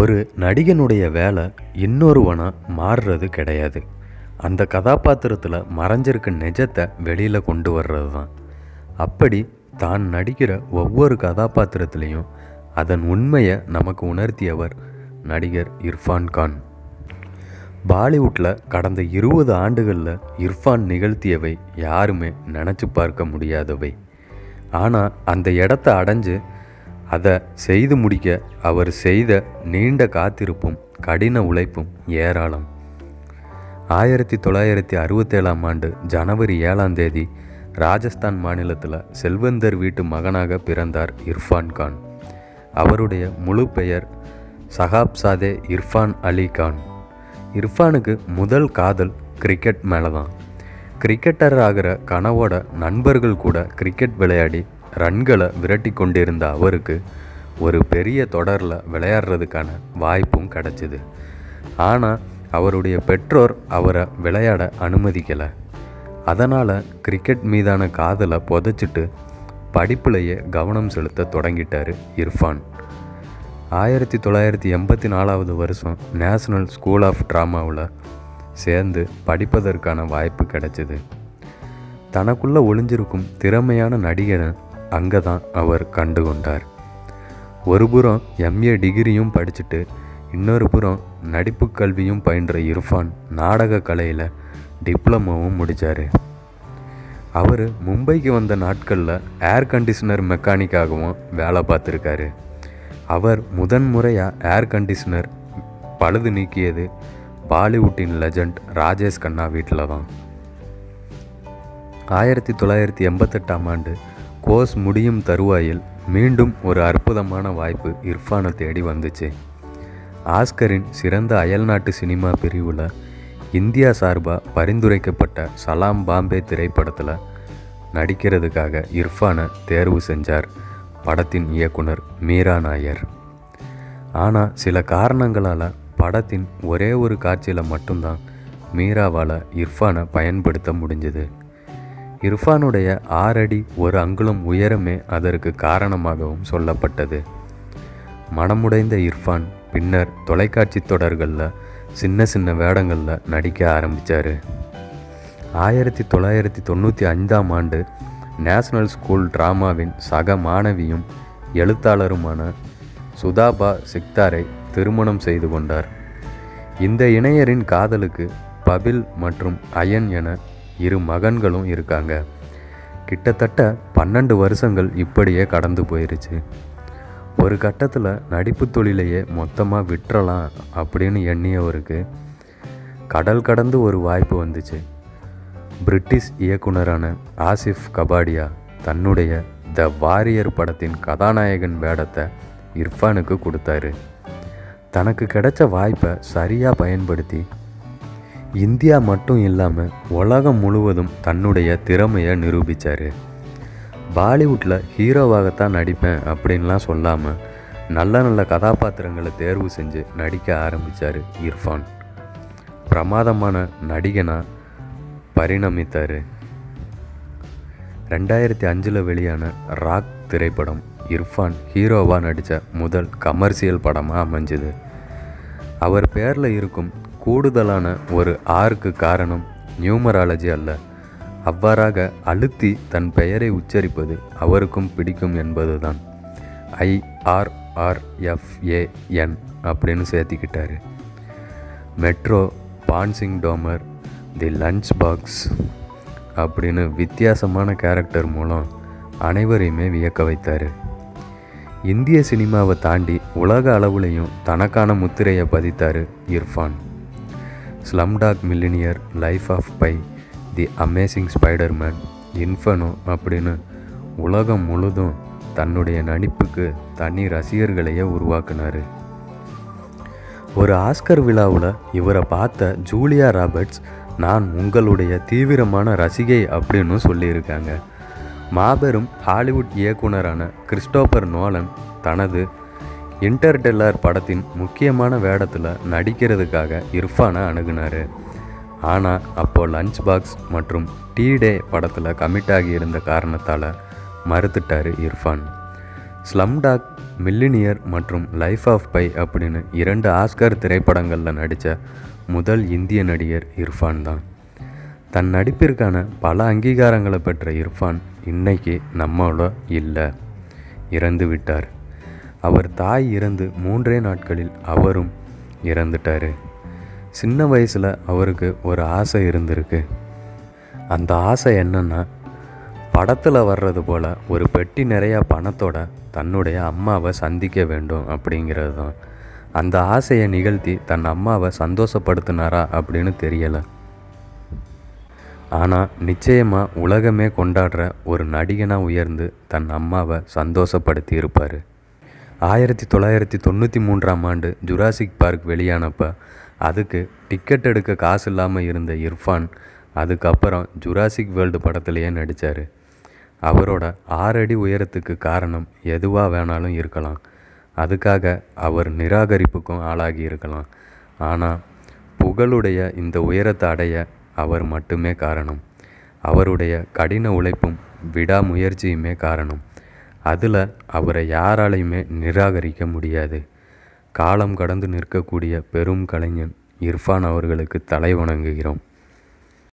ஒரு நடிகனுடைய வேலை இன்னொருவனா மாறுறது கிடையாது அந்த கதாபாத்திரத்தில் மறைஞ்சிருக்க நிஜத்தை வெளியில் கொண்டு வர்றது தான் அப்படி தான் நடிக்கிற ஒவ்வொரு கதாபாத்திரத்திலையும் அதன் உண்மையை நமக்கு உணர்த்தியவர் நடிகர் இர்ஃபான் கான் பாலிவுட்டில் கடந்த இருபது ஆண்டுகளில் இர்ஃபான் நிகழ்த்தியவை யாருமே நினச்சி பார்க்க முடியாதவை ஆனால் அந்த இடத்த அடைஞ்சு அதை செய்து முடிக்க அவர் செய்த நீண்ட காத்திருப்பும் கடின உழைப்பும் ஏராளம் ஆயிரத்தி தொள்ளாயிரத்தி அறுபத்தேழாம் ஆண்டு ஜனவரி ஏழாம் தேதி ராஜஸ்தான் மாநிலத்தில் செல்வந்தர் வீட்டு மகனாக பிறந்தார் இர்ஃபான் கான் அவருடைய முழு பெயர் சஹாப்சாதே இர்ஃபான் அலி கான் இர்ஃபானுக்கு முதல் காதல் கிரிக்கெட் மேலே தான் கிரிக்கெட்டர் ஆகிற கனவோட நண்பர்கள் கூட கிரிக்கெட் விளையாடி ரன்களை விரட்டி கொண்டிருந்த அவருக்கு ஒரு பெரிய தொடரில் விளையாடுறதுக்கான வாய்ப்பும் கிடச்சிது ஆனால் அவருடைய பெற்றோர் அவரை விளையாட அனுமதிக்கலை அதனால் கிரிக்கெட் மீதான காதலை புதைச்சிட்டு படிப்புலையே கவனம் செலுத்த தொடங்கிட்டார் இர்ஃபான் ஆயிரத்தி தொள்ளாயிரத்தி எண்பத்தி நாலாவது வருஷம் நேஷனல் ஸ்கூல் ஆஃப் ட்ராமாவில் சேர்ந்து படிப்பதற்கான வாய்ப்பு கிடைச்சிது தனக்குள்ளே ஒளிஞ்சிருக்கும் திறமையான நடிகரை அங்கே தான் அவர் கண்டுகொண்டார் ஒரு புறம் எம்ஏ டிகிரியும் படிச்சுட்டு இன்னொரு புறம் நடிப்பு கல்வியும் பயின்ற இர்ஃபான் நாடக கலையில் டிப்ளமோவும் முடித்தார் அவர் மும்பைக்கு வந்த நாட்களில் ஏர் கண்டிஷனர் மெக்கானிக்காகவும் வேலை பார்த்துருக்காரு அவர் முதன் முறையாக ஏர் கண்டிஷனர் பழுது நீக்கியது பாலிவுட்டின் லெஜண்ட் ராஜேஷ் கண்ணா வீட்டில் தான் ஆயிரத்தி தொள்ளாயிரத்தி எண்பத்தெட்டாம் ஆண்டு கோர்ஸ் முடியும் தருவாயில் மீண்டும் ஒரு அற்புதமான வாய்ப்பு இர்ஃபானை தேடி வந்துச்சு ஆஸ்கரின் சிறந்த அயல்நாட்டு சினிமா பிரிவில் இந்தியா சார்பாக பரிந்துரைக்கப்பட்ட சலாம் பாம்பே திரைப்படத்தில் நடிக்கிறதுக்காக இர்ஃபானை தேர்வு செஞ்சார் படத்தின் இயக்குனர் மீரா நாயர் ஆனால் சில காரணங்களால் படத்தின் ஒரே ஒரு காட்சியில் மட்டும்தான் மீராவால் இர்ஃபானை பயன்படுத்த முடிஞ்சது இர்ஃபானுடைய ஆறடி ஒரு அங்குலம் உயரமே அதற்கு காரணமாகவும் சொல்லப்பட்டது மனமுடைந்த இர்ஃபான் பின்னர் தொலைக்காட்சி தொடர்களில் சின்ன சின்ன வேடங்களில் நடிக்க ஆரம்பித்தார் ஆயிரத்தி தொள்ளாயிரத்தி தொண்ணூற்றி ஐந்தாம் ஆண்டு நேஷனல் ஸ்கூல் டிராமாவின் சக மாணவியும் எழுத்தாளருமான சுதாபா சிக்தாரை திருமணம் செய்து கொண்டார் இந்த இணையரின் காதலுக்கு பபில் மற்றும் அயன் என இரு மகன்களும் இருக்காங்க கிட்டத்தட்ட பன்னெண்டு வருஷங்கள் இப்படியே கடந்து போயிருச்சு ஒரு கட்டத்தில் நடிப்பு தொழிலையே மொத்தமாக விட்டுறலாம் அப்படின்னு எண்ணியவருக்கு கடல் கடந்து ஒரு வாய்ப்பு வந்துச்சு பிரிட்டிஷ் இயக்குனரான ஆசிஃப் கபாடியா தன்னுடைய த வாரியர் படத்தின் கதாநாயகன் வேடத்தை இர்ஃபானுக்கு கொடுத்தாரு தனக்கு கிடைச்ச வாய்ப்பை சரியாக பயன்படுத்தி இந்தியா மட்டும் இல்லாமல் உலகம் முழுவதும் தன்னுடைய திறமையை நிரூபித்தார் பாலிவுட்டில் ஹீரோவாகத்தான் நடிப்பேன் அப்படின்லாம் சொல்லாமல் நல்ல நல்ல கதாபாத்திரங்களை தேர்வு செஞ்சு நடிக்க ஆரம்பித்தார் இர்ஃபான் பிரமாதமான நடிகனாக பரிணமித்தார் ரெண்டாயிரத்தி அஞ்சில் வெளியான ராக் திரைப்படம் இர்ஃபான் ஹீரோவாக நடித்த முதல் கமர்ஷியல் படமாக அமைஞ்சுது அவர் பேரில் இருக்கும் கூடுதலான ஒரு ஆருக்கு காரணம் நியூமராலஜி அல்ல அவ்வாறாக அழுத்தி தன் பெயரை உச்சரிப்பது அவருக்கும் பிடிக்கும் என்பதுதான் ஐஆர்ஆர்எஃப்ஏஎன் அப்படின்னு சேர்த்திக்கிட்டாரு Metro Paan Singh Tomar the lunchbox அப்படின்னு வித்தியாசமான கேரக்டர் மூலம் அனைவரையுமே வியக்க வைத்தார் இந்திய சினிமாவை தாண்டி உலக அளவுலையும் தனக்கான முத்திரையை பதித்தார் Irrfan Slumdog Millionaire Life of Pi the Amazing Spider-Man Inferno அப்படின்னு உலகம் முழுதும் தன்னுடைய நடிப்புக்கு தனி ரசிகர்களையே உருவாக்குனார் ஒரு ஆஸ்கர் விழாவில் இவரை பார்த்த ஜூலியா ராபர்ட்ஸ் நான் உங்களுடைய தீவிரமான ரசிகை அப்படின்னு சொல்லியிருக்காங்க மாபெரும் ஹாலிவுட் இயக்குனரான கிறிஸ்டோபர் நோலன் தனது இன்டர்டெல்லார் படத்தின் முக்கியமான வேடத்தில் நடிக்கிறதுக்காக இர்ஃபானை அணுகுனார் ஆனால் அப்போது லஞ்ச் பாக்ஸ் மற்றும் டீ டே படத்தில் கமிட் ஆகியிருந்த காரணத்தால் மறுத்துட்டார் இர்ஃபான் ஸ்லம்டாக் மில்லினியர் மற்றும் லைஃப் ஆஃப் பை அப்படின்னு இரண்டு ஆஸ்கர் திரைப்படங்களில் நடித்த முதல் இந்திய நடிகர் இர்ஃபான் தான் தன் நடிப்பிற்கான பல அங்கீகாரங்களை பெற்ற இர்ஃபான் இன்னைக்கு நம்மளோட இல்லை இறந்து விட்டார் அவர் தாய் இறந்து மூன்றே நாட்களில் அவரும் இறந்துட்டார் சின்ன வயசில் அவருக்கு ஒரு ஆசை இருந்திருக்கு அந்த ஆசை என்னன்னா படத்தில் வர்றது போல் ஒரு பெட்டி நிறையா பணத்தோட தன்னுடைய அம்மாவை சந்திக்க வேண்டும் அப்படிங்கிறது தான் அந்த ஆசையை நிகழ்த்தி தன் அம்மாவை சந்தோஷப்படுத்தினாரா அப்படின்னு தெரியலை ஆனால் நிச்சயமாக உலகமே கொண்டாடுற ஒரு நடிகனாக உயர்ந்து தன் அம்மாவை சந்தோஷப்படுத்தி இருப்பார் ஆயிரத்தி தொள்ளாயிரத்தி தொண்ணூற்றி மூன்றாம் ஆண்டு ஜுராசிக் பார்க் வெளியானப்ப அதுக்கு டிக்கெட் எடுக்க காசு இல்லாமல் இருந்த இர்ஃபான் அதுக்கப்புறம் ஜுராசிக் வேர்ல்டு படத்துலையே நடித்தார் அவரோட ஆறடி உயரத்துக்கு காரணம் எதுவாக வேணாலும் இருக்கலாம் அதுக்காக அவர் நிராகரிப்புக்கும் ஆளாகி இருக்கலாம் ஆனால் புகழுடைய இந்த உயரத்தை அடைய அவர் மட்டுமே காரணம் அவருடைய கடின உழைப்பும் விடாமுயற்சியுமே காரணம் அதில் அவரை யாராலையுமே நிராகரிக்க முடியாது காலம் கடந்து நிற்கக்கூடிய பெரும் கலைஞன் இர்ஃபான் அவர்களுக்கு தலை வணங்குகிறோம்